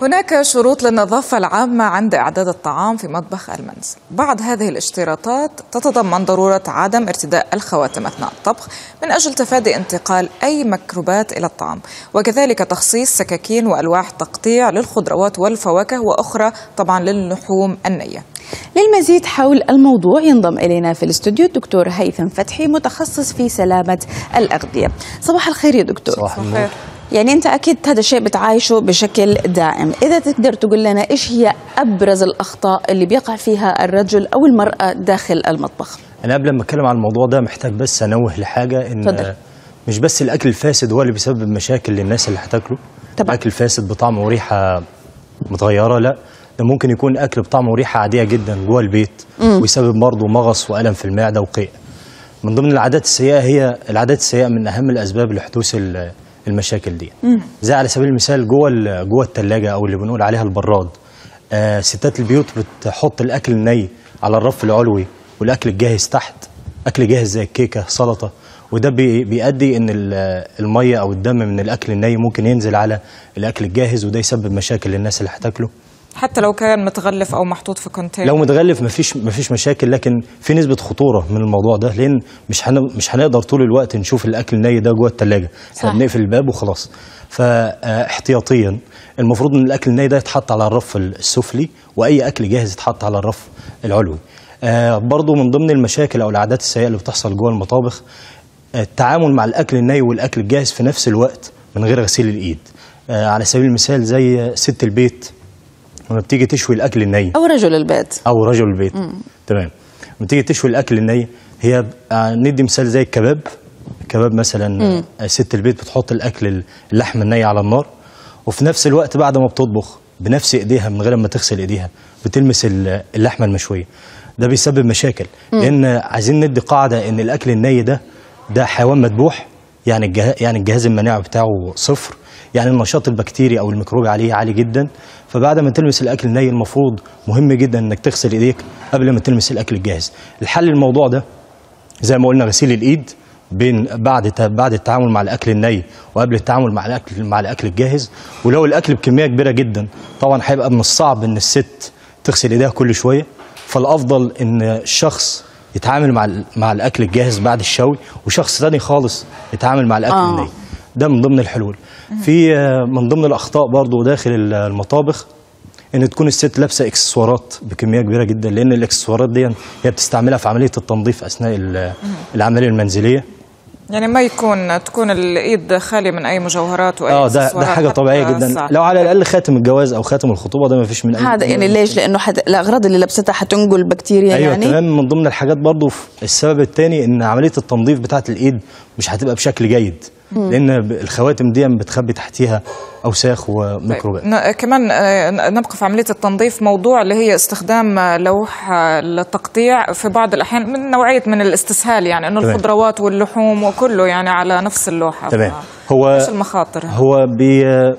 هناك شروط للنظافة العامة عند إعداد الطعام في مطبخ المنزل بعض هذه الاشتراطات تتضمن ضرورة عدم ارتداء الخواتم أثناء الطبخ من أجل تفادي انتقال أي ميكروبات إلى الطعام وكذلك تخصيص سكاكين وألواح تقطيع للخضروات والفواكه وأخرى طبعا للحوم النية للمزيد حول الموضوع ينضم إلينا في الاستوديو الدكتور هيثم فتحي متخصص في سلامة الأغذية صباح الخير يا دكتور صباح النور يعني انت اكيد هذا الشيء بتعايشه بشكل دائم اذا تقدر تقول لنا ايش هي ابرز الاخطاء اللي بيقع فيها الرجل او المراه داخل المطبخ انا قبل ما اتكلم عن الموضوع ده محتاج بس انوه لحاجه ان اتفضل. مش بس الاكل الفاسد هو اللي بيسبب مشاكل للناس اللي هتاكله طبعا. اكل فاسد بطعم وريحه متغيره لا ده ممكن يكون اكل بطعم وريحه عاديه جدا جوه البيت ويسبب برضه مغص والم في المعده وقيء من ضمن العادات السيئه هي العادات السيئه من اهم الاسباب لحدوث ال- المشاكل دي زي على سبيل المثال جوه ال- جوه الثلاجه او اللي بنقول عليها البراد آه ستات البيوت بتحط الاكل الني على الرف العلوي والاكل الجاهز تحت اكل جاهز زي الكيكه سلطه وده بي- بيؤدي ان ال- الميه او الدم من الاكل الني ممكن ينزل على الاكل الجاهز وده يسبب مشاكل للناس اللي هتاكله حتى لو كان متغلف أو محطوط في كونتينر لو متغلف مفيش مفيش مشاكل لكن في نسبه خطوره من الموضوع ده لان مش هن مش هنقدر طول الوقت نشوف الاكل الني ده جوه الثلاجه احنا صح. بنقفل الباب وخلاص فاحتياطيا المفروض ان الاكل الني ده يتحط على الرف السفلي واي اكل جاهز يتحط على الرف العلوي آه، برضو من ضمن المشاكل او العادات السيئه اللي بتحصل جوه المطابخ آه، التعامل مع الاكل الني والاكل الجاهز في نفس الوقت من غير غسيل الايد آه، على سبيل المثال زي ست البيت لما بتيجي تشوي الاكل الني او رجل البيت او رجل البيت تمام لما تيجي تشوي الاكل الني هي ب- آه، ندي مثال زي الكباب الكباب مثلا آه، ست البيت بتحط الاكل ال- اللحم الني على النار وفي نفس الوقت بعد ما بتطبخ بنفس ايديها من غير ما تغسل ايديها بتلمس ال- اللحمه المشويه ده بيسبب مشاكل لان عايزين ندي قاعده ان الاكل الني ده ده حيوان مذبوح يعني الجهاز يعني الجهاز المناعي بتاعه صفر يعني النشاط البكتيري او الميكروبي عليه عالي جدا فبعد ما تلمس الاكل الني المفروض مهم جدا انك تغسل ايديك قبل ما تلمس الاكل الجاهز الحل الموضوع ده زي ما قلنا غسيل الايد بين بعد ت- بعد التعامل مع الاكل الني وقبل التعامل مع الاكل مع الاكل الجاهز ولو الاكل بكميه كبيره جدا طبعا هيبقى من الصعب ان الست تغسل ايديها كل شويه فالافضل ان الشخص يتعامل مع ال- مع الاكل الجاهز بعد الشوي وشخص تاني خالص يتعامل مع الاكل آه. الني ده من ضمن الحلول في آه، من ضمن الاخطاء برضو داخل ال- المطابخ ان تكون الست لابسه اكسسوارات بكميه كبيره جدا لان الاكسسوارات دي هي بتستعملها في عمليه التنظيف اثناء ال- العمليه المنزليه يعني ما يكون تكون الإيد خالية من أي مجوهرات وأي اه ده ده إكسسوارات حاجه حتى طبيعيه جدا الساعة. لو على الاقل خاتم الجواز او خاتم الخطوبه ده ما فيش من أي هذا يعني ليش لانه حد... الاغراض اللي لبستها حتنقل بكتيريا ايوه يعني تمام من ضمن الحاجات برضو في السبب الثاني ان عمليه التنظيف بتاعه الايد مش هتبقى بشكل جيد لان ب- الخواتم دي بتخبي تحتيها اوساخ وميكروبات ن- كمان آه، ن- نبقى في عملية التنظيف موضوع اللي هي استخدام آه، لوح آه، للتقطيع في بعض الأحيان من نوعية من الاستسهال يعني أنه تمام. الخضروات واللحوم وكله يعني على نفس اللوحة تمام ف- هو ايش المخاطر هو بي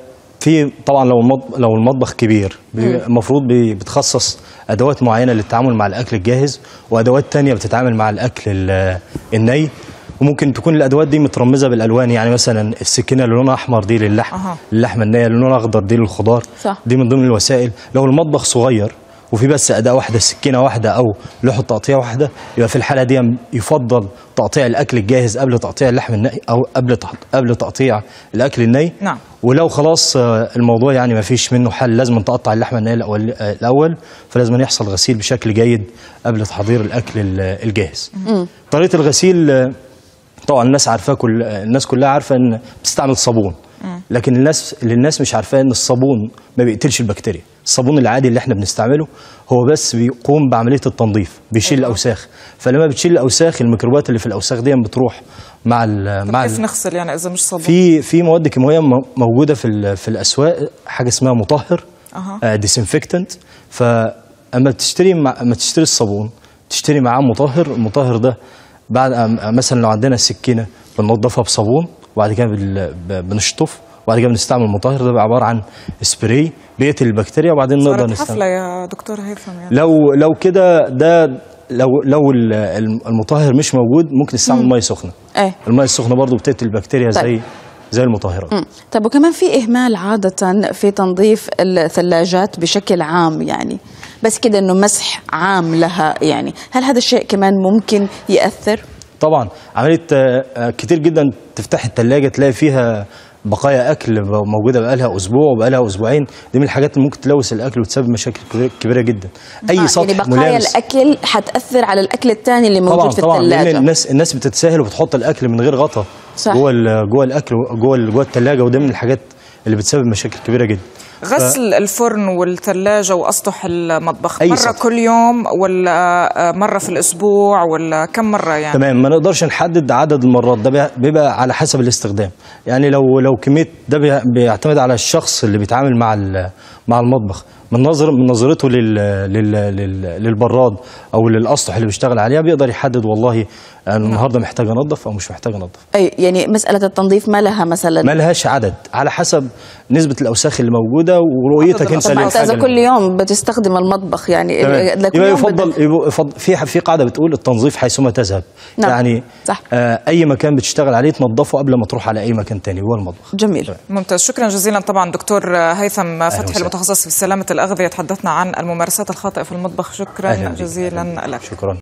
في طبعا لو المطبخ لو المطبخ كبير بي- المفروض بي- بتخصص ادوات معينه للتعامل مع الاكل الجاهز وادوات تانية بتتعامل مع الاكل ال- الني وممكن تكون الادوات دي مترمزه بالالوان يعني مثلا السكينه اللي لونها احمر دي للحم أها. اللحمه النيه اللي لونها اخضر دي للخضار صح. دي من ضمن الوسائل لو المطبخ صغير وفي بس اداه واحده سكينه واحده او لوحه تقطيع واحده يبقى في الحاله دي يفضل تقطيع الاكل الجاهز قبل تقطيع اللحم الني او قبل تح- قبل تقطيع الاكل الني نعم. ولو خلاص آه، الموضوع يعني ما فيش منه حل لازم تقطع اللحمه النيه الاول آه، الاول فلازم يحصل غسيل بشكل جيد قبل تحضير الاكل ال- الجاهز طريقه الغسيل آه، طبعا الناس عارفاه كل الناس كلها عارفه ان بتستعمل صابون لكن الناس اللي الناس مش عارفاه ان الصابون ما بيقتلش البكتيريا الصابون العادي اللي احنا بنستعمله هو بس بيقوم بعمليه التنظيف بيشيل الاوساخ فلما بتشيل الاوساخ الميكروبات اللي في الاوساخ دي بتروح مع ال مع كيف ال نغسل يعني إذا مش صابون في في مواد كيماويه م- موجوده في ال- في الاسواق حاجه اسمها مطهر أها. ديسنفكتنت فاما تشتري مع اما تشتري الصابون تشتري معاه مطهر المطهر ده بعد أم- مثلا لو عندنا السكينه بننضفها بصابون وبعد كده بال- ب- بنشطف وبعد كده بنستعمل المطهر ده بيبقى عباره عن سبراي بيقتل البكتيريا وبعدين نقدر صارت نستعمل حفلة يا دكتور هيثم يعني لو لو كده ده لو لو ال- الم- المطهر مش موجود ممكن نستعمل ميه سخنه ايه الميه السخنه برضو بتقتل البكتيريا طيب. زي زي المطهرات مم. طب وكمان في إهمال عادة في تنظيف الثلاجات بشكل عام يعني بس كده إنه مسح عام لها يعني هل هذا الشيء كمان ممكن يأثر؟ طبعا عمليه آه، آه، كتير جدا تفتح الثلاجه تلاقي فيها بقايا اكل موجوده بقالها اسبوع وبقالها اسبوعين دي من الحاجات اللي ممكن تلوث الاكل وتسبب مشاكل كبيرة- كبيره جدا اي آه، سطح يعني بقايا ملامس الأكل حتأثر على الأكل الثاني اللي موجود طبعا في طبعا لان الثلاجة الناس الناس بتتساهل وبتحط الاكل من غير غطا صح. جوه ال- جوه الاكل جوه ال- جوه الثلاجه وده من الحاجات اللي بتسبب مشاكل كبيره جدا غسل الفرن والثلاجة وأسطح المطبخ أي مرة سطح. كل يوم ولا آه، مرة في الأسبوع ولا كم مرة يعني تمام ما نقدرش نحدد عدد المرات ده بي- بيبقى على حسب الاستخدام يعني لو لو كميه ده بي- بيعتمد على الشخص اللي بيتعامل مع ال- مع المطبخ من نظر من نظرته لل لل لل للبراد او للاسطح اللي بيشتغل عليها بيقدر يحدد والله أنا النهارده محتاج انظف او مش محتاج انظف أي يعني مسألة التنظيف ما لها مثلا ما لهاش عدد على حسب نسبه الاوساخ اللي موجوده ورؤيتك انت طب ما انت اذا للحاجة كل يوم بتستخدم المطبخ يعني تمام. إذا كل يبقى يوم يفضل بدك- يبقى يفضل في في قاعده بتقول التنظيف حيثما تذهب نعم. يعني صح. آه اي مكان بتشتغل عليه تنظفه قبل ما تروح على اي مكان تاني هو المطبخ جميل ممتاز شكرا جزيلا طبعا دكتور هيثم فتحي وسهلا. المتخصص في سلامة الأغذية تحدثنا عن الممارسات الخاطئة في المطبخ شكرا أهلاً بك. جزيلا لك شكرا